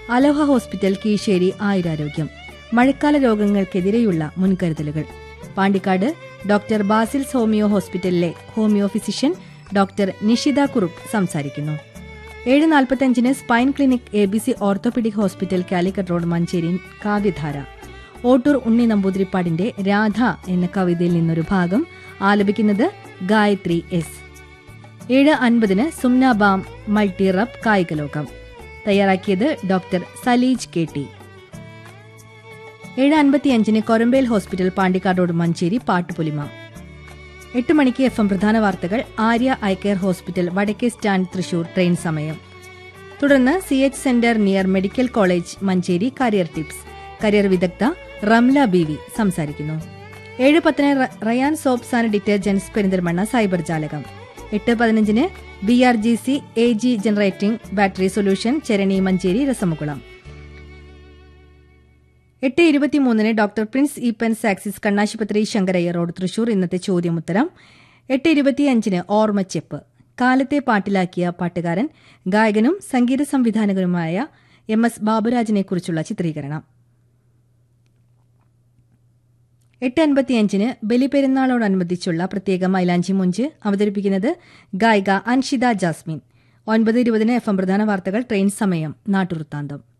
അലോഹ hospital Kizhisseri ആയുരാരോഗ്യം മഴക്കാല രോഗങ്ങൾക്കെതിരെയുള്ള മുൻകരുതലുകൾ പാണ്ടിക്കാട് ഡോക്ടർ ബാസിൽസ് ഹോമിയോ ഹോസ്പിറ്റലിലെ homeo physician doctor Nishitha Kurup സംസാരിക്കുന്നു ഏഴ് നാൽപ്പത്തഞ്ചിന് spine clinic A B C orthopaedic hospital Calicut road Manjeri Kavyadhara Ottur ഉണ്ണി നമ്പൂതിരിപ്പാടിന്റെ രാധ എന്ന കവിതയിൽ നിന്നൊരു ഭാഗം ആലപിക്കുന്നത് ഗായത്രി എസ് ഏഴ് അൻപതിന് സുംന ബാം മൾട്ടി റബ് കായികലോകം തയ്യാറാക്കിയത് ഡോക്ടർ സലീജ് കെ ടി ഏഴ് അൻപത്തിയഞ്ചിന് കൊരമ്പേൽ ഹോസ്പിറ്റൽ പാണ്ടിക്കാട് റോഡ് മഞ്ചേരി പാട്ടുപൊലിമ എട്ട് മണിക്ക് എഫ് എം പ്രധാന വാർത്തകൾ ആര്യ ഐ കെയർ ഹോസ്പിറ്റൽ വടക്കേ സ്റ്റാൻഡ് തൃശൂർ ട്രെയിൻ സമയം തുടർന്ന് C H centre near medical college Manjeri career tips career വിദഗ്ധ റംല ബി വി സംസാരിക്കുന്നു ഏഴ് പത്തിന് റ- Rayan soaps and detergents Perinthalmanna cyber Jalakam എട്ട് പതിനഞ്ചിന് B R G C A G generating battery solution Cherani Manjeri Rasamukulam എട്ട് ഇരുപത്തിമൂന്നിന് ഡോക്ടർ പ്രിൻസ് ഈപ്പൻസ് ആക്സിസ് കണ്ണാശുപത്രി ശങ്കരയ്യ റോഡ് തൃശൂർ ഇന്നത്തെ ചോദ്യമുത്തരം എട്ട് ഇരുപത്തിയഞ്ചിന് ഓർമ്മച്ചെപ്പ് കാലത്തെ പാട്ടിലാക്കിയ പാട്ടുകാരൻ ഗായകനും സംഗീത സംവിധായകനുമായ എം എസ് ബാബുരാജിനെക്കുറിച്ചുള്ള ചിത്രീകരണം എട്ട് അൻപത്തിയഞ്ചിന് ബലിപെരുന്നാളോടനുബന്ധിച്ചുള്ള പ്രത്യേക മൈലാഞ്ചി മുഞ്ച് അവതരിപ്പിക്കുന്നത് ഗായിക അൻഷിത ജാസ്മിൻ ഒൻപത് ഇരുപതിന് എഫ് എം പ്രധാന വാർത്തകൾ ട്രെയിൻ സമയം നാട്ടുവൃത്താന്തം